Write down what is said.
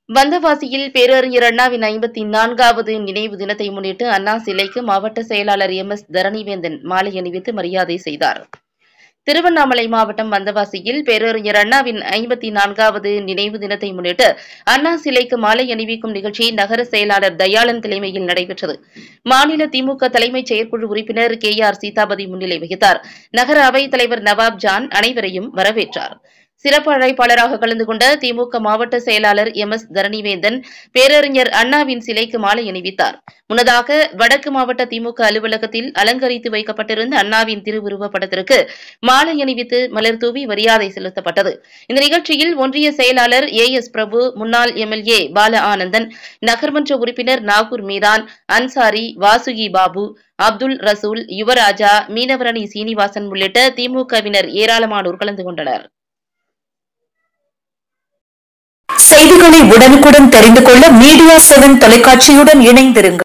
வந்தவாசியில் பேரறிஞர் அண்ணாவின் ஐம்பத்தி நான்காவது நினைவு தினத்தை முன்னிட்டு அண்ணா சிலைக்கு மாவட்ட செயலாளர் எம் எஸ் தரணிவேந்தன் மாலை அணிவித்து மரியாதை செய்தார் திருவண்ணாமலை மாவட்டம் வந்தவாசியில் பேரறிஞர் அண்ணாவின் ஐம்பத்தி நான்காவது நினைவு தினத்தை முன்னிட்டு அண்ணா சிலைக்கு மாலை அணிவிக்கும் நிகழ்ச்சி நகர செயலாளர் தயாளன் தலைமையில் நடைபெற்றது மாநில திமுக தலைமைச் செயற்குழு உறுப்பினர் கே ஆர் சீதாபதி முன்னிலை வகித்தார் நகர அவைத் தலைவர் நவாப் ஜான் அனைவரையும் வரவேற்றார் சிறப்பு அழைப்பாளராக கலந்து கொண்ட திமுக மாவட்ட செயலாளர் எம் எஸ் தரணிவேந்தன் பேரறிஞர் அண்ணாவின் சிலைக்கு மாலை அணிவித்தார் முன்னதாக வடக்கு மாவட்ட திமுக அலுவலகத்தில் அலங்கரித்து வைக்கப்பட்டிருந்த அண்ணாவின் திருவுருவப் படத்திற்கு மாலை அணிவித்து மலர் தூவி மரியாதை செலுத்தப்பட்டது இந்த நிகழ்ச்சியில் ஒன்றிய செயலாளர் ஏ எஸ் பிரபு முன்னாள் எம்எல்ஏ பால ஆனந்தன் நகர்மன்ற உறுப்பினர் நாகூர் மீரான் அன்சாரி வாசுகி பாபு அப்துல் ரசூல் யுவராஜா மீனவரணி சீனிவாசன் உள்ளிட்ட திமுகவினர் ஏராளமானோர் கலந்து கொண்டனர் செய்திகளை உடனுக்குடன் தெரிந்து கொள்ள மீடியா செவன் தொலைக்காட்சியுடன் இணைந்திருங்கள்